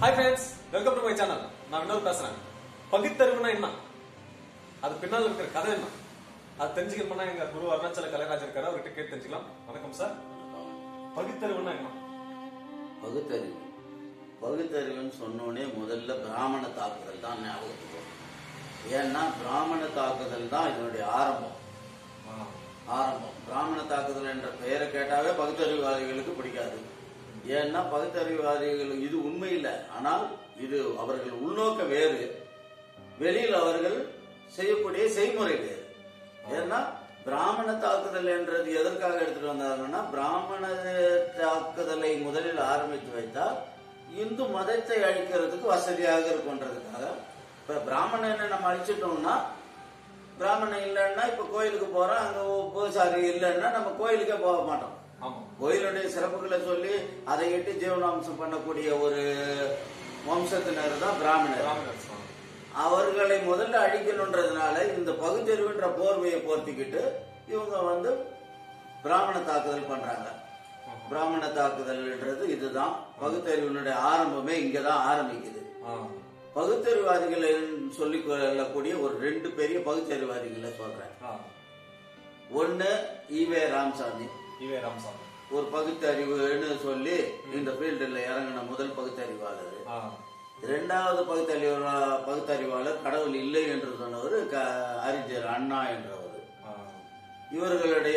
Hi friends welcome to my channel நான் வினோத் பேசுறேன் பகுத்தறிவுனா என்ன அது பின்னால் இருக்கிற கதை என்ன அது தெரிஞ்சுக்கணும்னா எங்க குரு அருணாச்சல கலைராஜ் இருக்காரு அவர்கிட்ட கேட்டு தெரிஞ்சுக்கலாம் வணக்கம் சார் பகுத்தறிவுனா என்ன பகுத்தறிவு பகுத்தறிவுன்னு சொன்னோடனே முதல்ல பிராமண தாக்குதல் தான் ஞாபகத்துக்கு வரும் ஏன்னா பிராமண தாக்குதல் தான் இதனுடைய ஆரம்பம் ஆரம்பம் பிராமண தாக்குதல் என்ற பெயரை கேட்டாவே பகுத்தறிவுவாதிகளுக்கு பிடிக்காது ஏன்னா பகுத்தறிவுவாதிகள் இது உண்மை இல்லை ஆனால் இது அவர்கள் உள்நோக்க வேறு வெளியில் அவர்கள் செய்யக்கூடிய செய்முறை வேறு ஏன்னா பிராமண தாக்குதல் என்றது எதற்காக எடுத்துட்டு வந்தாங்கன்னா பிராமண தாக்குதலை முதலில் ஆரம்பித்து வைத்தால் இந்து மதத்தை அழிக்கிறதுக்கு வசதியாக இருக்குன்றதுக்காக இப்ப பிராமணனை நம்ம அழிச்சிட்டோம்னா பிராமணன் இல்லைன்னா இப்ப கோயிலுக்கு போறோம் அங்க பூசாரி இல்லைன்னா நம்ம கோயிலுக்கே போக மாட்டோம் ஆமா கோயிலுடைய சிறப்புகளை சொல்லி அதை இட்டு ஜீவனாம்சம் பண்ணக்கூடிய ஒரு வம்சத்தினர் தான் பிராமணர் ராமதாஸ் ஆ. அவர்களை முதல்ல அழிக்கணுன்றதுனால இந்த பகுத்தறிவுன்ற போர்வையை போர்த்திக்கிட்டு இவங்க வந்து பிராமண தாக்குதல் பண்றாங்க பிராமண தாக்குதல்ன்றது இதுதான் பகுத்தறிவினுடைய ஆரம்பமே இங்கதான் ஆரம்பிக்குது ஆ. பகுத்தறிவாதிகள் சொல்லிக் கொள்ளக்கூடிய ஒரு ரெண்டு பெரிய பகுத்தறிவாதிகளை சொல்றேன் ஆ. ஒன்னு ஈவே ராமசாமி இவே ராமசாமி ஒரு பகுத்தறிவுன்னு சொல்லி இந்த ஃபீல்டில் இறங்கின முதல் பகுத்தறிவாளர் ஆ. இரண்டாவது பகுத்தறிவாளர் பகுத்தறிவாளர் கடவுள் இல்லை என்று சொன்னவர் க- அறிஞர் அண்ணா என்றவர் ஆ. இவர்களுடைய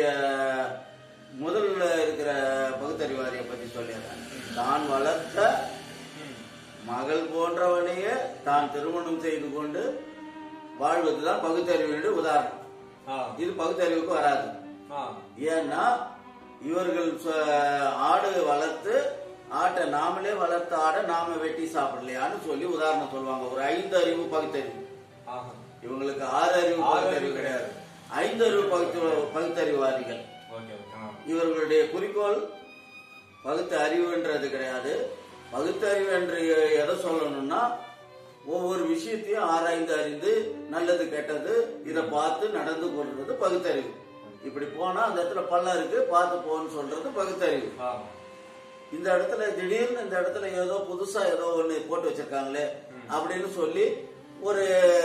முதல்ல இருக்கிற பகுத்தறிவாதியை பத்தி சொல்லிடுறேன் தான் வளர்த்த ம். மகள் போன்றவனையே தான் திருமணம் செய்து கொண்டு வாழ்வதுதான் பகுத்தறிவினுடைய உதாரணம் ஆ. இது பகுத்தறிவுக்கு வராது ஆ. ஏன்னா இவர்கள் சொ- ஆடு வளர்த்து ஆட்டை நாமளே வளர்த்த ஆடை நாம வெட்டி சாப்பிடலையான்னு சொல்லி உதாரணம் சொல்லுவாங்க ஒரு ஐந்து அறிவு பகுத்தறிவு ஆஹா. இவங்களுக்கு ஆறு அறிவு ஆறு பகுத்தறிவு அறிவு கிடையாது ஐந்து அறிவு பகுத்து பகுத்தறிவாதிகள் ஓகே ஓகே ஆ. இவர்களுடைய குறிக்கோள் பகுத்து அறிவுன்றது கிடையாது பகுத்தறிவு என்று எதை சொல்லணும்னா ஒவ்வொரு விஷயத்தையும் ஆராய்ந்து அறிந்து நல்லது கெட்டது இதை பார்த்து நடந்து கொள்றது பகுத்தறிவு இப்படி போனா அந்த இடத்துல பள்ளம் இருக்கு பார்த்து போன்னு சொல்றது பகுத்தறிவு ஆ. இந்த இடத்துல திடீர்னு இந்த இடத்துல ஏதோ புதுசா ஏதோ ஒண்ணு போட்டு வச்சிருக்காங்களே அப்படின்னு சொல்லி ஒரு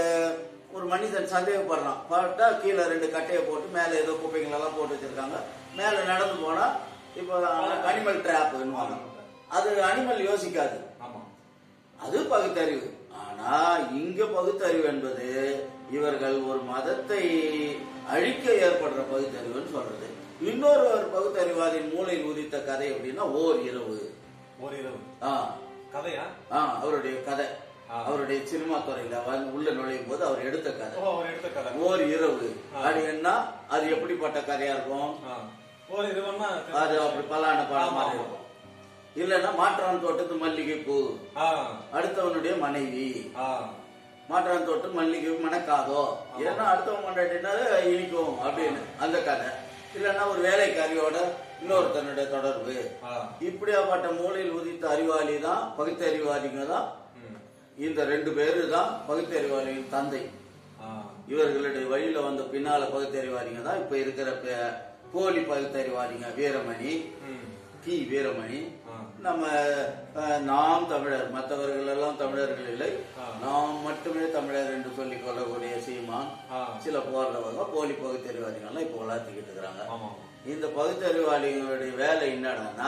ஒரு மனிதன் சந்தேகப்படுறான் பார்த்தா கீழே ரெண்டு கட்டையை போட்டு மேல ஏதோ குப்பைங்களெல்லாம் போட்டு வச்சிருக்காங்க மேல நடந்து போனா இப்போ அனிமல் ட்ராப்னுவாங்க அது அனிமல் யோசிக்காது ஆமா அது பகுத்தறிவு ஆனா இங்க பகுத்தறிவு என்பது இவர்கள் ஒரு மதத்தை அழிக்க ஏற்படுற பகுத்தறிவுன்னு சொல்றது இன்னொரு ஒரு பகுத்தறிவாதின் மூளையில் உதித்த கதை அப்படின்னா ஓர் இரவு ஒரு இரவு ஆ, கதையா ஆ, அவருடைய கதை ஆ. அவருடைய சினிமா துறையில வந்து உள்ள நுழையும் போது அவர் எடுத்த கதை ஓ அவர் எடுத்த கதை ஓர் இரவு ஆ. அது என்ன அது எப்படிப்பட்ட கதையா இருக்கும் ஆ. ஒரு இரவுன்னா அது அப்படி பலான படம் ஆமா, மாதிரி ஆமா. இருக்கும் இல்லைன்னா மாற்றான் தோட்டத்து மல்லிகை பூ ஆ. அடுத்தவனுடைய மனைவி ஆ. மாற்றான் தொட்டு மல்லிகை மணக்காதோ ஏன்னா அடுத்தவன் கொண்டாட்டினாரு இனிக்கும் அப்படின்னு அந்த கதை இல்லைன்னா ஒரு வேலைக்காரியோட இன்னொருத்தனுடைய தொடர்பு ஆ. இப்படியாப்பட்ட மூலையில் உதித்த அறிவாளி தான் பகுத்தறிவாளிங்க தான் ம். இந்த ரெண்டு பேரு தான் பகுத்தறிவாளியின் தந்தை ஆ. இவர்களுடைய வழியில வந்த பின்னால பகுத்தறிவாளிங்க தான் இப்ப இருக்கிற பே- போலி பகுத்தறிவாளிங்க வீரமணி ம். கி வீரமணி ஆ. நம்ம அஹ், நாம் தமிழர் மற்றவர்கள் எல்லாம் தமிழர்கள் இல்லை ஆ. நாம் மட்டுமே தமிழர் என்று சொல்லிக் கொள்ளக்கூடிய சீமான் ஆ. சில போடுறவங்க போலி பகுத்தறிவாதிகள்லாம் இப்போ வளர்த்துக்கிட்டு இருக்கிறாங்க ஆமா இந்த பகுத்தறிவாளிகளுடைய வேலை என்னடான்னா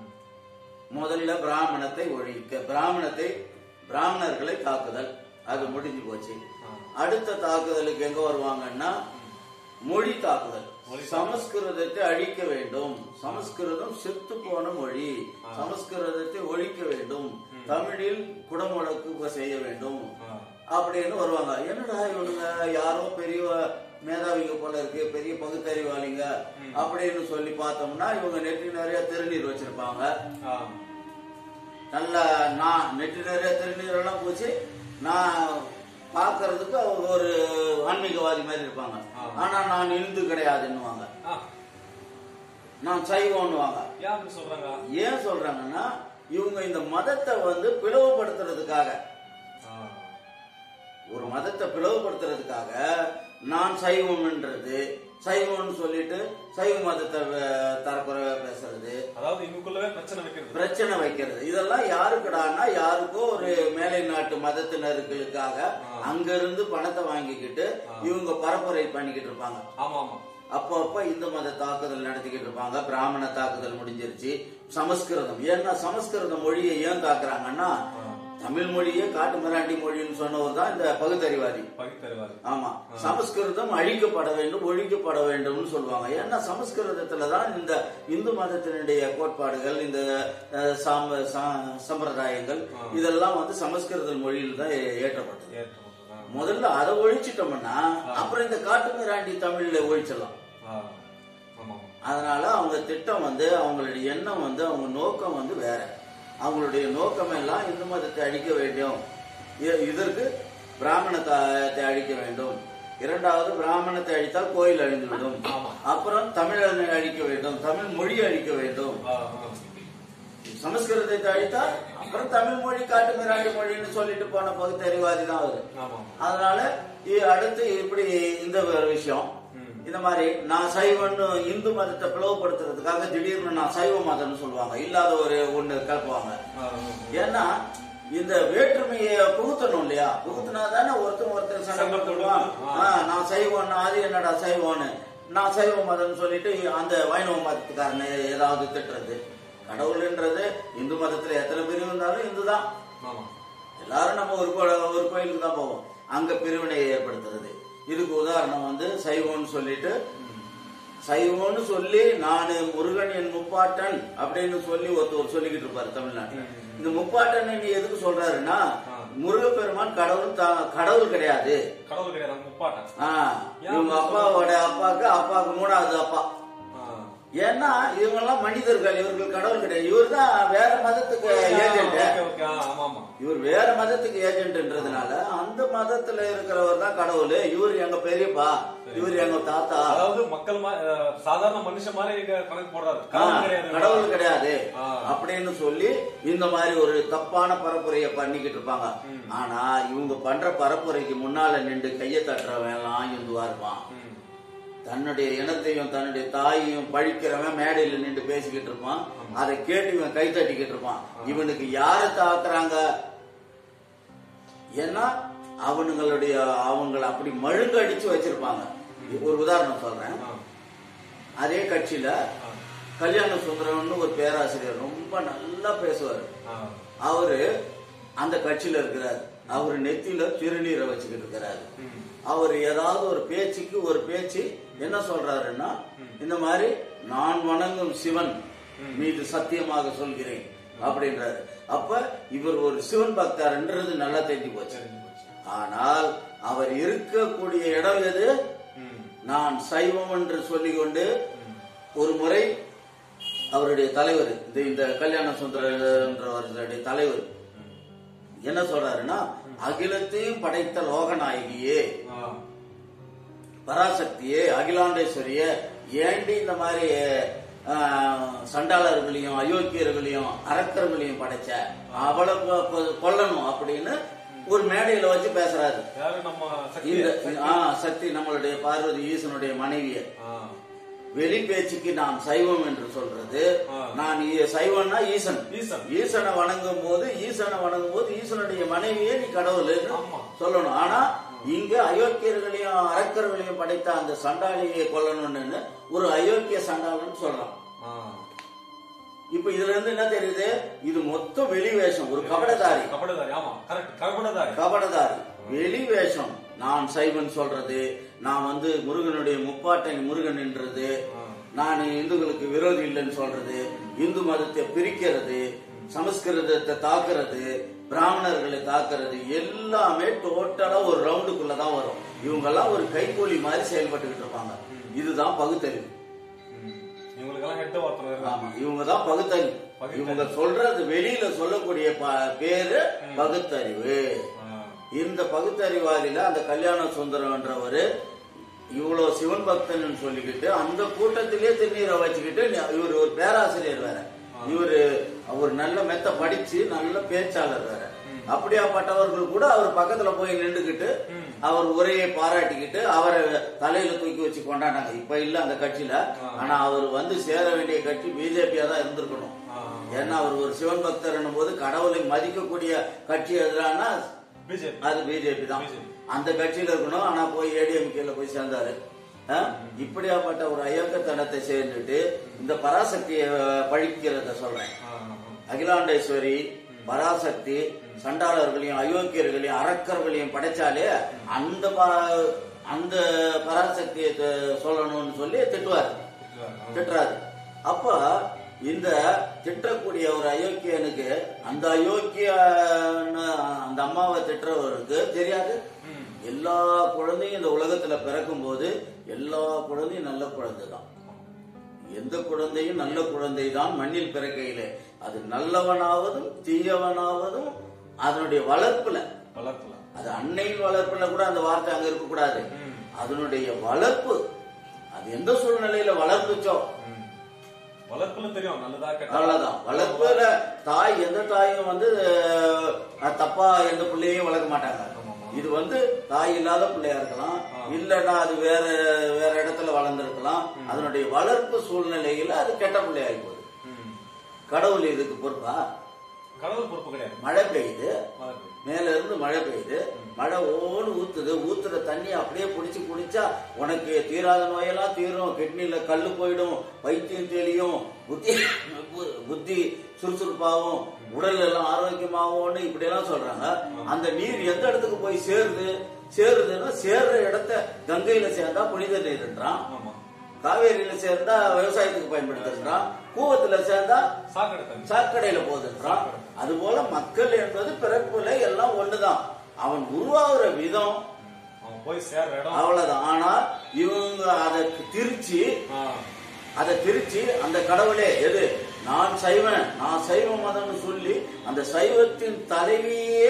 முதல்ல பிராமணத்தை ஒழிக்க பிராமணத்தை பிராமணர்களை தாக்குதல் அது முடிஞ்சு போச்சு ஆ. அடுத்த தாக்குதலுக்கு எங்க வருவாங்கன்னா மொழி தாக்குதல் மொழி சமஸ்கிருதத்தை அழிக்க வேண்டும் சமஸ்கிருதம் செத்து போன மொழி சமஸ்கிருதத்தை ஒழிக்க வேண்டும் தமிழில் குடமுழக்கு செய்ய வேண்டும் ஆ. அப்படின்னு வருவாங்க என்னடா இவனுங்க யாரோ பெரிய மேதாவிங்க போல இருக்கு பெரிய பகுத்தறிவாளிங்க அப்படின்னு சொல்லி பார்த்தோம்னா இவங்க நெற்றி நிறைய திருநீர் வச்சிருப்பாங்க ஆ. நல்ல நான் நெற்றி நிறைய திருநீர் எல்லாம் போச்சு நான் பார்க்கறதுக்கு அவங்க ஒரு ஆன்மீகவாதி மாதிரி இருப்பாங்க ஆ. ஆனா நான் இந்து கிடையாதுன்னுவாங்க ஆ. நான் சைவம்னுவாங்க ஏன் அப்படி சொல்றாங்க ஏன் சொல்றாங்கன்னா இவங்க இந்த மதத்தை வந்து பிளவுபடுத்துறதுக்காக ஆ. ஒரு மதத்தை பிளவுபடுத்துறதுக்காக நான் சைவம்ன்றது சைவம்னு சொல்லிட்டு சைவ மதத்தை அஹ், தரக்குறைவா பேசுறது அதாவது இவங்களுக்குள்ளவே பிரச்சனை வைக்கிறது பிரச்சனை வைக்கிறது இதெல்லாம் யாருக்குடான்னா யாருக்கோ ஒரு மேலை நாட்டு மதத்தினர்களுக்காக அங்க இருந்து பணத்தை வாங்கிக்கிட்டு இவங்க பரப்புரை பண்ணிக்கிட்டு இருப்பாங்க ஆமா ஆமா அப்போ அப்ப இந்து மத தாக்குதல் நடத்திக்கிட்டு இருப்பாங்க பிராமண தாக்குதல் முடிஞ்சிருச்சு சமஸ்கிருதம் ஏன்னா சமஸ்கிருத மொழியை ஏன் தாக்குறாங்கன்னா தமிழ் மொழியே காட்டு மிராண்டி மொழின்னு சொன்னவர் தான் இந்த பகுத்தறிவாதி பகுத்தறிவாதி ஆமா சமஸ்கிருதம் அழிக்கப்பட வேண்டும் ஒழிக்கப்பட வேண்டும்னு சொல்லுவாங்க ஏன்னா சமஸ்கிருதத்துல தான் இந்த இந்து மதத்தினுடைய கோட்பாடுகள் இந்த அஹ், சாம- சா- சம்பிரதாயங்கள் இதெல்லாம் வந்து சமஸ்கிருத மொழியில் தான் ஏ- ஏற்றப்பட்டது ஏற்றுக்கொண்டு. ஆ. முதல்ல அதை ஒழிச்சிட்டோம்னா அப்புறம் இந்த காட்டு மிராண்டி தமிழ்ல ஒழிச்சிடலாம் ஆ. ஆமா ஆமா அதனால அவங்க திட்டம் வந்து அவங்களுடைய எண்ணம் வந்து அவங்க நோக்கம் வந்து வேற அவங்களுடைய நோக்கம் எல்லாம் இந்து மதத்தை அழிக்க வேண்டும் இ- இதற்கு பிராமணத்தை அழிக்க வேண்டும் இரண்டாவது பிராமணத்தை அழித்தால் கோயில் அழிந்துவிடும் ஆமா. அப்புறம் தமிழனை அழிக்க வேண்டும் தமிழ் மொழி அழிக்க வேண்டும் ஆ, ஆ. சமஸ்கிருதத்தை அழித்தால் அப்புறம் தமிழ் மொழி காட்டு மிராண்டி மொழின்னு சொல்லிட்டு போன பகுத்தறிவாதி தான் அவரு ஆமா ஆமா அதனால இ- அடுத்து இப்படி இந்த ஒரு விஷயம் ம். இந்த மாதிரி நான் சைவன்னு இந்து மதத்தை பிளவுபடுத்துறதுக்காக திடீர்னு நான் சைவ மதம்னு சொல்லுவாங்க இல்லாத ஒரு ஒண்ணு கலப்புவாங்க ஆ, ஆ. ஏன்னா இந்த வேற்றுமையை புகுத்தணும் இல்லையா புகுத்தினா தானே ஒருத்தன் ஒருத்தர் சண்டை சண்டை போட்டுருவான் போடுவான். ஆ, நான் சைவம் அது என்னடா சைவம்னு நான் சைவ மதம்னு சொல்லிட்டு அந்த வைணவ மதத்துக்காரனை ஏதாவது திட்டுறது கடவுள்ன்றது இந்து மதத்துல எத்தனை பிரிவு இருந்தாலும் இந்து தான் ஆமா எல்லாரும் நம்ம ஒரு கோ- ஒரு கோயிலுக்கு தான் போவோம் அங்க பிரிவினையை ஏற்படுத்துறது இதுக்கு உதாரணம் வந்து சைவம்னு சொல்லிட்டு சைவம்னு சொல்லி நானு முருகன் என் முப்பாட்டன் அப்படின்னு சொல்லி ஒருத்தர் சொல்லிக்கிட்டு இருப்பாரு தமிழ்நாட்டுல இந்த முப்பாட்டன் நீ எதுக்கு சொல்றாருன்னா முருகப்பெருமான் கடவுள் தான் கடவுள் கிடையாது கடவுள் கிடையாது அவங்க முப்பாட்டன் ஆ, இவங்க அப்பாவோட அப்பாவுக்கு அப்பாவுக்கு மூணாவது அப்பா ஆ. ஏன்னா இவங்க எல்லாம் மனிதர்கள் இவர்கள் கடவுள் கிடையாது இவர் தான் வேற மதத்துக்கு ஏஜென்ட் ஓகே, ஓகே. ஆ, ஆமா ஆமா இவர் வேற மதத்துக்கு ஏஜென்ட்ன்றதுனால அந்த மதத்துல இருக்கிறவர் தான் கடவுள் இவர் எங்க பெரியப்பா இவர் எங்க தாத்தா அதாவது மக்கள் மா- அஹ், சாதாரண மனுஷன் மாதிரி இங்க கணக்கு போடுறாரு ஆ, கடவுள் கிடையாது கடவுள் கிடையாது ஆ. அப்படின்னு சொல்லி இந்த மாதிரி ஒரு தப்பான பரப்புரைய பண்ணிக்கிட்டு இருப்பாங்க ஆனா இவங்க பண்ற பரப்புரைக்கு முன்னால நின்று கையை தட்டுறவன் எல்லாம் இந்துவா இருப்பான் ம். தன்னுடைய இனத்தையும் தன்னுடைய தாயையும் பழிக்கிறவன் மேடையில நின்று பேசிக்கிட்டு இருப்பான் அதை கேட்டு இவன் கை தட்டிக்கிட்டு இருப்பான் இவனுக்கு யாரை தாக்குறாங்க ஏன்னா அவனுங்களுடைய அவங்கள அப்படி மழுங்க அடிச்சு வச்சிருப்பாங்க ஒரு உதாரணம் சொல்றேன் ஆ. அதே கட்சியில ஆ. கல்யாண சுந்தரம்னு ஒரு பேராசிரியர் ரொம்ப நல்லா பேசுவாரு ஆ. அவரு அந்த கட்சியில இருக்கிறார் அவரு நெத்தியில திருநீரை வச்சுக்கிட்டு இருக்கிறாரு ம். அவர் ஏதாவது ஒரு பேச்சுக்கு ஒரு பேச்சு என்ன சொல்றாருன்னா இந்த மாதிரி நான் வணங்கும் சிவன் மீது சத்தியமாக சொல்கிறேன் அப்படின்றாரு அப்ப இவர் ஒரு சிவன் பக்தர்ன்றது நல்லா தெரிஞ்சு போச்சு தெரிஞ்சு போச்சு. ஆனால் அவர் இருக்கக்கூடிய இடம் எது ம். நான் சைவம் என்று சொல்லிக்கொண்டு ஒரு முறை அவருடைய தலைவர் இந்த இந்த கல்யாண சுந்தரன்றவர்களுடைய தலைவர் என்ன சொல்றாருன்னா அகிலத்தையும் படைத்த லோகநாயகியே ஆ. பராசக்தியே அகிலாண்டேஸ்வரியே ஏண்டி இந்த மாதிரி ஆஹ், சண்டாளர்களையும் அயோக்கியர்களையும் அரக்கர்களையும் படைச்ச அவளை கொ- கொ- கொல்லணும் அப்படின்னு ஒரு மேடையில வச்சு பேசுறாரு யாரு நம்ம சக்தி இந்த ஆ, சக்தி நம்மளுடைய பார்வதி ஈசனுடைய மனைவிய ஆ. வெளி பேச்சுக்கு நான் சைவம் என்று சொல்றது ஆ. நான் ஈ- சைவம்னா ஈசன் ஈசன். ஈசனை வணங்கும் போது ஈசனை வணங்கும் போது ஈசனுடைய மனைவியே நீ கடவுள் ஆமா. சொல்லணும் ஆனா இங்க அயோக்கியர்களையும் அரக்கர்களையும் படைத்த அந்த சண்டாளியை கொல்லணும்னு ஒரு அயோக்கிய சண்டாளன்னு சொல்றான் ஆ. இப்ப இதுல இருந்து என்ன தெரியுது இது மொத்தம் வெளி வேஷம் ஒரு கபடதாரி கபடதாரி ஆமா கரெக்ட் கபடதாரி கபடதாரி வெளி வேஷம் நான் சைவன் சொல்றது நான் வந்து முருகனுடைய முப்பாட்டன் முருகன் என்றது ஆ. நான் இந்துக்களுக்கு விரோதி இல்லைன்னு சொல்றது இந்து மதத்தை பிரிக்கிறது சமஸ்கிருதத்தை தாக்குறது பிராமணர்களை தாக்குறது எல்லாமே டோட்டலா ஒரு ரவுண்டுக்குள்ள தான் வரும் இவங்கெல்லாம் ஒரு கைகூலி மாதிரி செயல்பட்டுக்கிட்டு இருப்பாங்க இதுதான் பகுத்தறிவு ம். இவங்களுக்கெல்லாம் ஹெட் ஒருத்தர் இருக்காங்க. ஆமா இவங்க தான் பகுத்தறிவு பகுத்தறிவு. இவங்க சொல்றது வெளியில சொல்லக்கூடிய ப- பேரு பகுத்தறிவு ஆ. இந்த பகுத்தறிவாதியில அந்த கல்யாண சுந்தரம்ன்றவரு இவ்வளவு சிவன் பக்தன் சொல்லிக்கிட்டு அந்த கூட்டத்திலே திருநீரை வச்சுக்கிட்டு இவர் ஒரு பேராசிரியர் வேற இவரு ஒரு நல்ல மெத்த படிச்சு நல்ல பேச்சாளர் வேற ம். அப்படியாப்பட்டவர்கள் கூட அவர் பக்கத்துல போய் நின்றுகிட்டு ம். அவர் உரையை பாராட்டிக்கிட்டு அவரை தலையில தூக்கி வச்சு கொண்டாடினாங்க இப்ப இல்ல அந்த கட்சியில ஆ. ஆனா அவர் வந்து சேர வேண்டிய கட்சி பிஜேபியா தான் இருந்திருக்கணும் ஆ. ஏன்னா அவர் ஒரு சிவன் பக்தர் போது கடவுளை மதிக்கக்கூடிய கட்சி எதுனா பிஜேபி அது பிஜேபி தான் BJP. அந்த கட்சியில இருக்கணும் ஆனா போய் ஏடிஎம்கேல போய் சேர்ந்தாரு ஆ? இப்படியாப்பட்ட ஒரு அயோக்கத்தனத்தை சேர்ந்துட்டு இந்த பராசக்தியை பழிக்கிறத சொல்றேன் ஆ, ஆ, அகிலாண்டேஸ்வரி பராசக்தி சண்டாளர்களையும் அயோக்கியர்களையும் அரக்கர்களையும் படைச்சாலே அந்த ப- அந்த பராசக்தியை த- சொல்லணும்னு சொல்லி திட்டுவார் ஆ. திட்டுறாரு அப்ப இந்த திட்டக்கூடிய ஒரு அயோக்கியனுக்கு அந்த அயோக்கிய அந்த அம்மாவை திட்டுறவருக்கு தெரியாது ம். எல்லா குழந்தையும் இந்த உலகத்துல பிறக்கும் போது எல்லா குழந்தையும் நல்ல குழந்தை தான் எந்த குழந்தையும் நல்ல குழந்தை தான் மண்ணில் பிறக்கையிலே அது நல்லவனாவதும் தீயவனாவதும் அதனுடைய வளர்ப்புல வளர்க்கலாம் அது அன்னையின் வளர்ப்புல கூட அந்த வார்த்தை அங்க இருக்க கூடாது ம். அதனுடைய வளர்ப்பு அது எந்த சூழ்நிலையில வளர்ந்துச்சோ ம். வளர்ப்புல தெரியும் நல்லதா கெட்டதா அவ்வளவுதான் வளர்ப்புல தாய் எந்த தாயும் வந்து அஹ், தப்பா எந்த பிள்ளையும் வளர்க்க மாட்டாங்க ஆமாமா. இது வந்து தாய் இல்லாத பிள்ளையா இருக்கலாம் ஆ. இல்லன்னா அது வேற வேற இடத்துல வளர்ந்திருக்கலாம் அதனுடைய வளர்ப்பு சூழ்நிலையில அது கெட்ட பிள்ளையாகி போகுது ம். கடவுள் இதுக்கு பொறுப்பா கடவுள் பொறுப்பு கிடையாது மழை பெய்யுது வளர்ப்பு. மேல இருந்து மழை பெய்யுது மழை ஓடு ஊத்துது ஊத்துற தண்ணி அப்படியே புடிச்சு குடிச்சா உனக்கு தீராத நோயெல்லாம் தீரும் கிட்னில கல்லு போயிடும் வைத்தியம் தெளியும் புத்தி புத்தி சுறுசுறுப்பாகும் உடல் எல்லாம் ஆரோக்கியமாகும்னு இப்படி எல்லாம் சொல்றாங்க அந்த நீர் எந்த இடத்துக்கு போய் சேருது சேருதுன்னா சேர்ற இடத்த கங்கையில சேர்ந்தா புனித நீர்ன்றான் ஆமா காவேரியில சேர்ந்தா விவசாயத்துக்கு பயன்படுத்துறான் கூவத்துல சேர்ந்தா சாக்கடை தண்ணி சாக்கடையில போகுதுன்றான் அதுபோல மக்கள் என்பது பிறப்புல எல்லாம் ஒண்ணுதான் அவன் உருவாகுற விதம் அவன் போய் சேர்ற இடம் அவ்வளவுதான் ஆனா இவங்க அதை திரிச்சு ஆ. அதை திரிச்சு அந்த கடவுளே எது நான் சைவன் நான் சைவ மதம்னு சொல்லி அந்த சைவத்தின் தலைவியே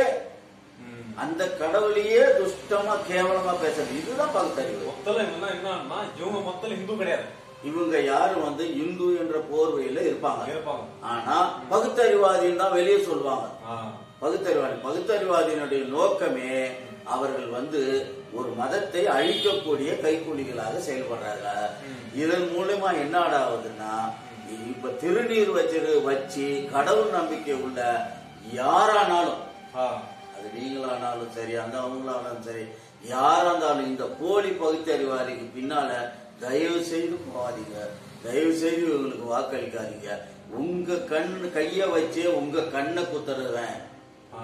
ம். அந்த கடவுளையே துஷ்டமா கேவலமா பேசுறது இதுதான் பகுத்தறிவு மொத்தல என்னன்னா என்னன்னா இவங்க மொத்தல இந்து கிடையாது இவங்க யாரும் வந்து இந்து என்ற போர்வையில இருப்பாங்க இருப்பாங்க ஆனா பகுத்தறிவாதின்னு தான் வெளியே சொல்லுவாங்க ஆ. பகுத்தறிவாதி பகுத்தறிவாதியினுடைய நோக்கமே அவர்கள் வந்து ஒரு மதத்தை அழிக்கக்கூடிய கைக்கூலிகளாக செயல்படுறாங்க இதன் மூலமா என்ன ஆகுதுன்னா இப்ப திருநீர் வச்சிரு வச்சு கடவுள் நம்பிக்கை உள்ள யாரானாலும் ஆ. அது நீங்களானாலும் சரி அந்த அவங்களானாலும் சரி யாரா இருந்தாலும் இந்த போலி பகுத்தறிவாதிக்கு பின்னால தயவு செய்து போகாதீங்க தயவு செய்து இவங்களுக்கு வாக்களிக்காதீங்க உங்க கண் கைய வச்சே உங்க கண்ணை குத்துறவன் ஆ.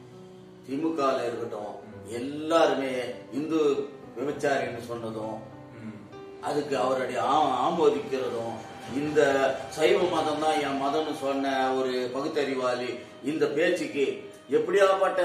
திமுகல இருக்கட்டும் எல்லாருமே இந்து விபச்சாரின்னு சொன்னதும் ம். அதுக்கு அவருடைய ஆ- ஆமோதிக்கிறதும் இந்த சைவ மதம் தான் என் மதம்னு சொன்ன ஒரு பகுத்தறிவாளி இந்த பேச்சுக்கு எப்படியாப்பட்ட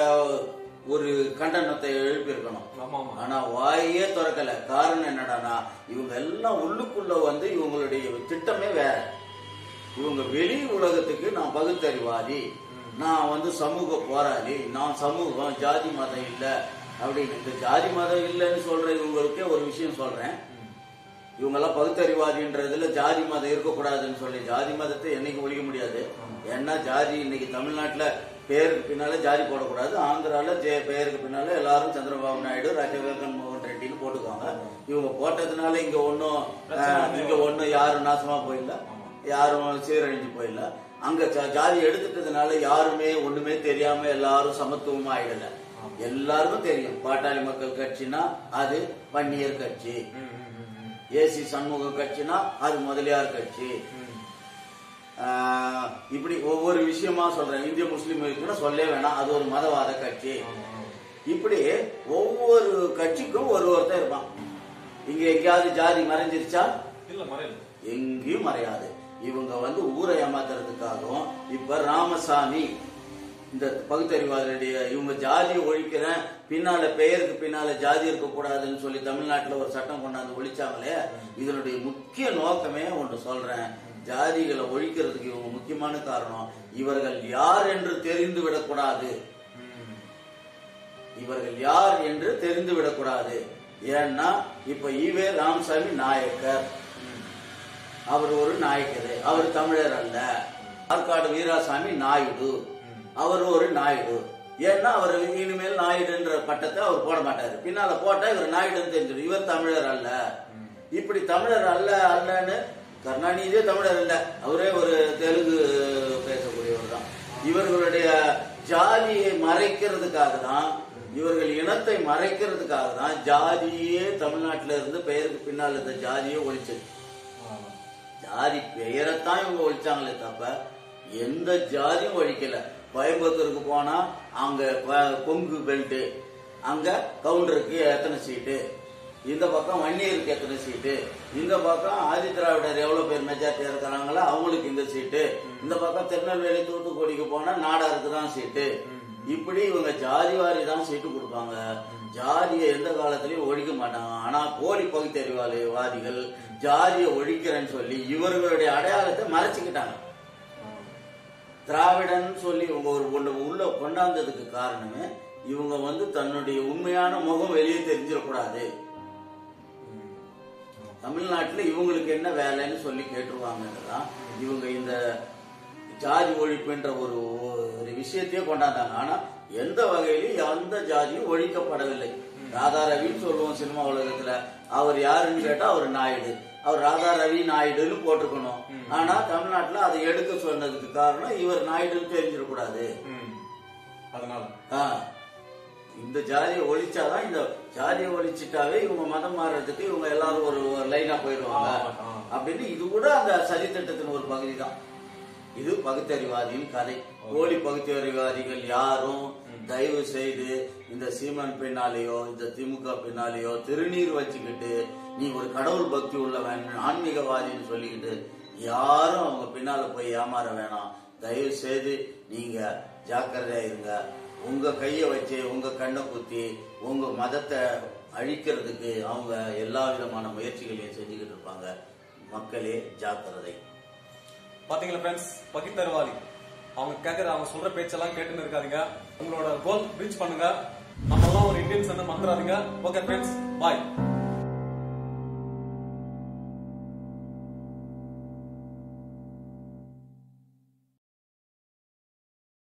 ஒரு கண்டனத்தை எழுப்பியிருக்கணும் ஆமா ஆமா ஆனா வாயே திறக்கல காரணம் என்னடான்னா இவங்க எல்லாம் உள்ளுக்குள்ள வந்து இவங்களுடைய திட்டமே வேற இவங்க வெளி உலகத்துக்கு நான் பகுத்தறிவாதி நான் வந்து சமூக போராளி நான் சமூகம் ஜாதி மதம் இல்ல அப்படின்னு இந்த ஜாதி மதம் இல்லைன்னு சொல்ற இவங்களுக்கே ஒரு விஷயம் சொல்றேன் இவங்கெல்லாம் பகுத்தறிவாதின்றதுல ஜாதி மதம் இருக்கக்கூடாதுன்னு சொல்லி ஜாதி மதத்தை என்னைக்கு ஒழிக்க முடியாது ஏன்னா ஜாதி இன்னைக்கு தமிழ்நாட்டுல பேருக்கு பின்னால ஜாதி போடக்கூடாது ஆந்திரால ஜெ- பேருக்கு பின்னால எல்லாரும் சந்திரபாபு நாயுடு ராஜகன் மோகன் ரெட்டின்னு போட்டுக்குவாங்க இவங்க போட்டதுனால இங்க ஒன்னும் இங்க ஒன்னும் யாரும் நாசமா போயிடல யாரும் சீரழிஞ்சு போயிடல அங்க ஜா- ஜாதி எடுத்துட்டதுனால யாருமே ஒண்ணுமே தெரியாம எல்லாரும் சமத்துவமா ஆயிடல எல்லாருக்கும் தெரியும் பாட்டாளி மக்கள் கட்சினா அது பன்னியர் கட்சி ம், ம், ம், ம். ஏசி சண்முகம் கட்சினா அது முதலியார் கட்சி ம். ஆஹ் இப்படி ஒவ்வொரு விஷயமா சொல்றேன் இந்திய முஸ்லீம் இருக்குன்னு சொல்லே வேணாம் அது ஒரு மதவாத கட்சி ஆமா, ஆமா. இப்படி ஒவ்வொரு கட்சிக்கும் ஒரு ஒருத்தன் இருப்பான் இங்க எங்கேயாவது ஜாதி மறைஞ்சிருச்சா இல்ல மறையல எங்கேயும் மறையாது இவங்க வந்து ஊரை ஏமாத்துறதுக்காகவும் இப்ப ராமசாமி இந்த பகுத்தறிவாதிகளுடைய இவங்க ஜாதியை ஒழிக்கிறேன் பின்னால பெயருக்கு பின்னால ஜாதி இருக்கக்கூடாதுன்னு சொல்லி தமிழ்நாட்டுல ஒரு சட்டம் கொண்டாந்து ஒழிச்சாங்களே இதனுடைய முக்கிய நோக்கமே ஒன்று சொல்றேன் ஜாதிகளை ஒழிக்கிறதுக்கு இவங்க முக்கியமான காரணம் இவர்கள் யார் என்று தெரிந்து விடக்கூடாது ம். இவர்கள் யார் என்று தெரிந்து விடக்கூடாது ஏன்னா இப்ப ஈவே ராமசாமி நாயக்கர் அவர் ஒரு நாயக்கர் அவர் தமிழர் அல்ல ஆற்காடு வீராசாமி நாயுடு அவர் ஒரு நாயுடு ஏன்னா அவர் இனிமேல் நாயுடுன்ற பட்டத்தை அவர் போட மாட்டாரு பின்னால போட்டா இவர் நாயுடுன்னு தெரிஞ்சிடும் இவர் தமிழர் அல்ல இப்படி தமிழர் அல்ல அல்லன்னு கருணாநிதியே தமிழர் இல்ல அவரே ஒரு தெலுங்கு பேசக்கூடியவர் தான் இவர்களுடைய ஜாதியை மறைக்கிறதுக்காக தான் இவர்கள் இனத்தை மறைக்கிறதுக்காக தான் ஜாதியே தமிழ்நாட்டில இருந்து பெயருக்கு பின்னால் இருந்த ஜாதியே ஒழிச்சது ஜாதி பெயரைத்தான் இவங்க ஒழிச்சாங்களே தப்ப எந்த ஜாதியும் ஒழிக்கல கோயம்புத்தூருக்கு போனா அங்க கொ- கொங்கு பெல்ட் அங்க கவுண்டருக்கு எத்தனை சீட்டு இந்த பக்கம் வன்னியருக்கு எத்தனை சீட்டு இந்த பக்கம் ஆதி திராவிடர் எவ்வளவு பேர் மெஜாரிட்டி இருக்கிறாங்களோ அவங்களுக்கு இந்த சீட்டு இந்த பக்கம் திருநெல்வேலி தூத்துக்குடிக்கு போனா நாடாருக்கு தான் சீட்டு இப்படி இவங்க ஜாதி வாரி தான் சீட்டு கொடுப்பாங்க ஜாதியை எந்த காலத்திலயும் ஒழிக்க மாட்டாங்க ஆனா போலி பகுத்தறிவாதிகள் ஜாதியை ஒழிக்கிறேன்னு சொல்லி இவர்களுடைய அடையாளத்தை மறைச்சுக்கிட்டாங்க திராவிடன் சொல்லி இவங்க ஒரு ஒண்ணு உள்ள கொண்டாந்ததுக்கு காரணமே இவங்க வந்து தன்னுடைய உண்மையான முகம் வெளியே தெரிஞ்சிடக்கூடாது தமிழ்நாட்டுல இவங்களுக்கு என்ன வேலைன்னு சொல்லி கேட்டுருவாங்கன்றதான் இவங்க இந்த ஜாதி ஒழிப்புன்ற ஒரு ஒரு விஷயத்தையே கொண்டாந்தாங்க ஆனா எந்த வகையிலும் எந்த ஜாதியும் ஒழிக்கப்படவில்லை ராதா ரவின்னு சொல்லுவோம் சினிமா உலகத்துல அவர் யாருன்னு கேட்டா அவர் நாயுடு அவர் ராதா ரவி நாயுடுன்னு போட்டிருக்கணும் ஆனா தமிழ்நாட்டுல அதை எடுக்க சொன்னதுக்கு காரணம் இவர் நாயுடுன்னு தெரிஞ்சிடக்கூடாது ம். அதனால ஆ. இந்த ஜாதியை ஒழிச்சாதான் இந்த ஜாதியை ஒழிச்சிட்டாவே இவங்க மதம் மாறுறதுக்கு இவங்க எல்லாரும் ஒரு லைனா போயிடுவாங்க ஆ, ஆ. அப்படின்னு இது கூட அந்த சதித்திட்டத்தின் ஒரு பகுதி தான் இது பகுத்தறிவாதியின் கதை போலி பகுத்தறிவாதிகள் யாரும் தயவு செய்து இந்த சீமான் பின்னாலேயோ இந்த திமுக பின்னாலேயோ திருநீர் வச்சுக்கிட்டு நீ ஒரு கடவுள் பக்தி உள்ளவன் ஆன்மீகவாதின்னு சொல்லிக்கிட்டு யாரும் அவங்க பின்னால போய் ஏமாற வேணாம் தயவு செய்து நீங்க ஜாக்கிரதையா இருங்க உங்க கைய வச்சு உங்க கண்ணை குத்தி உங்க மதத்தை அழிக்கிறதுக்கு அவங்க எல்லா விதமான முயற்சிகளையும் செஞ்சுக்கிட்டு இருப்பாங்க மக்களே ஜாக்கிரதை பாத்தீங்களா ஃப்ரெண்ட்ஸ் பகித்தறிவாதி அவங்க கேட்கற அவங்க சொல்ற பேச்செல்லாம் கேட்டுன்னு இருக்காதீங்க உங்களோட கோல் ரீச் பண்ணுங்க நம்ம எல்லாம் ஒரு இந்தியன்ஸ் மறந்துடாதீங்க ஓகே ஃப்ரெண்ட்ஸ் பாய்